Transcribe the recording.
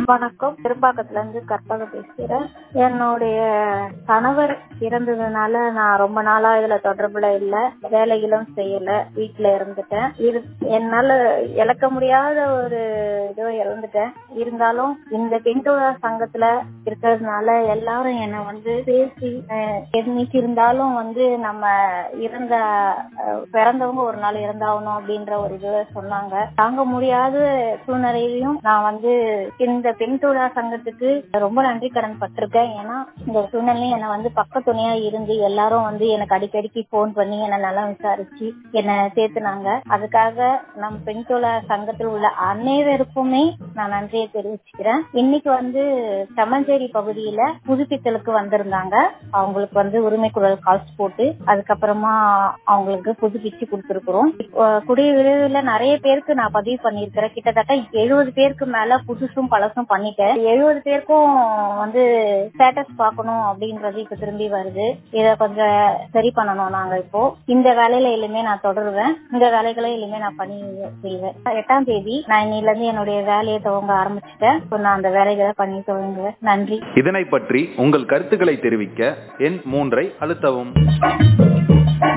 வணக்கம் பெரும்பாக்கத்துல இருந்து கற்பக பேசுகிறேன் என்னுடைய கணவர் இறந்ததுனால நான் ரொம்ப நாளா இதுல தொடர்புல இல்ல வேலைகளும் செய்யல வீட்டுல இருந்துட்டேன் இரு என்னால இழக்க முடியாத ஒரு இதோ இறந்துட்டேன் இருந்தாலும் இந்த பெண்தோழ சங்கத்துல இருக்கிறதுனால எல்லாரும் என்ன வந்து பேசி அஹ், என்னைக்கு இருந்தாலும் வந்து நம்ம இறந்த அஹ், பிறந்தவங்க ஒரு நாள் இறந்தாகணும் அப்படின்ற ஒரு இது சொன்னாங்க தாங்க முடியாத சூழ்நிலையிலையும் நான் வந்து இந்த பெண் தொழிலாளர் சங்கத்துக்கு ரொம்ப நன்றி கடன் பட்டிருக்கேன் ஏன்னா இந்த சூழ்நிலையும் என்னை வந்து பக்க துணையா இருந்து எல்லாரும் வந்து எனக்கு அடிக்கடிக்கு போன் பண்ணி என்ன நல்லா விசாரிச்சு என்ன சேர்த்துனாங்க அதுக்காக நம் பெண் தொழிலாளர் சங்கத்தில் உள்ள அனைவருக்குமே நான் நன்றியை தெரிவிச்சுக்கிறேன் இன்னைக்கு வந்து செம்மஞ்சேரி பகுதியில புதுப்பித்தலுக்கு வந்திருந்தாங்க அவங்களுக்கு வந்து உரிமை குரல் கால்ஸ் போட்டு அதுக்கப்புறமா அவங்களுக்கு புதுப்பிச்சு கொடுத்துருக்குறோம் குடிய விரைவில் நிறைய பேருக்கு நான் பதிவு பண்ணியிருக்கிறேன் கிட்டத்தட்ட எழுபது பேருக்கு மேல புதுசும் பழசும் பண்ணிட்டேன் எழுபது பேருக்கும் வந்து ஸ்டேட்டஸ் பார்க்கணும் அப்படின்றது இப்ப திரும்பி வருது இத கொஞ்சம் சரி பண்ணணும் நாங்க இப்போ இந்த வேலையில இனிமே நான் தொடருவேன் இந்த வேலைகளை இனிமே நான் பண்ணி செய்வேன் எட்டாம் தேதி நான் இன்னையில இருந்து என்னுடைய வேலையை துவங்க ஆரம்பிச்சுட்டேன் இப்போ நான் அந்த வேலைகளை பண்ணி துவங்குவேன் நன்றி இதனை பற்றி உங்கள் கருத்துக்களை தெரிவிக்க எண் மூன்றை அழுத்தவும்